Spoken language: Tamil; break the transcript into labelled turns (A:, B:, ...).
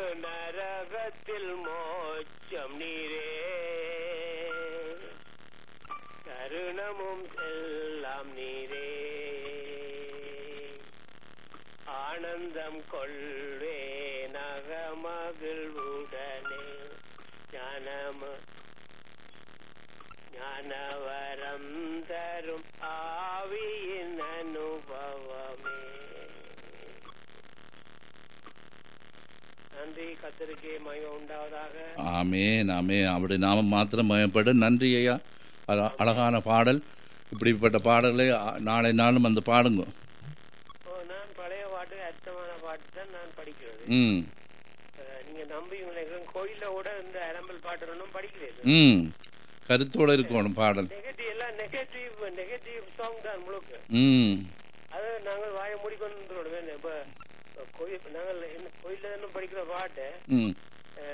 A: நரகத்தில் மோட்சம் நீரே தருணமும் எல்லாம் நீரே ஆனந்தம் கொள்வே நகமகிழ்வுடனே ஞானம ஞானவரம் தரும் ஆவியின் அனுபவமே நன்றி கத்தருக்கே மயம் உண்டாவதாக
B: ஆமேன் ஆமே அவருடைய நாமம் மாத்திரம் மயப்பட நன்றி ஐயா அழ- அழகான பாடல் இப்படிப்பட்ட பாடல்களை அ- நாளை நாளும் அந்த பாடுங்க
A: ஓ, நான் பழைய பாட்டு அர்த்தமான பாட்டு தான் நான் படிக்கிறது
B: ம்
A: அஹ், நீங்க நம்பி கோயில்ல கூட இந்த அரம்பல் பாட்டு ஒன்றும் படிக்கிறது
B: ம் கருத்தோட இருக்கணும் பாடல்
A: நெகட்டிவ் எல்லாம் நெகட்டிவ் நெகட்டிவ் சாங் தான் முழுக்க
B: ம்
A: அது நாங்கள் வாயை மூடிக்கொண்டு இப்ப இப்ப கோயில் நாங்கள் என்ன கோயில்ல தானே படிக்கிற பாட்டு
B: ம்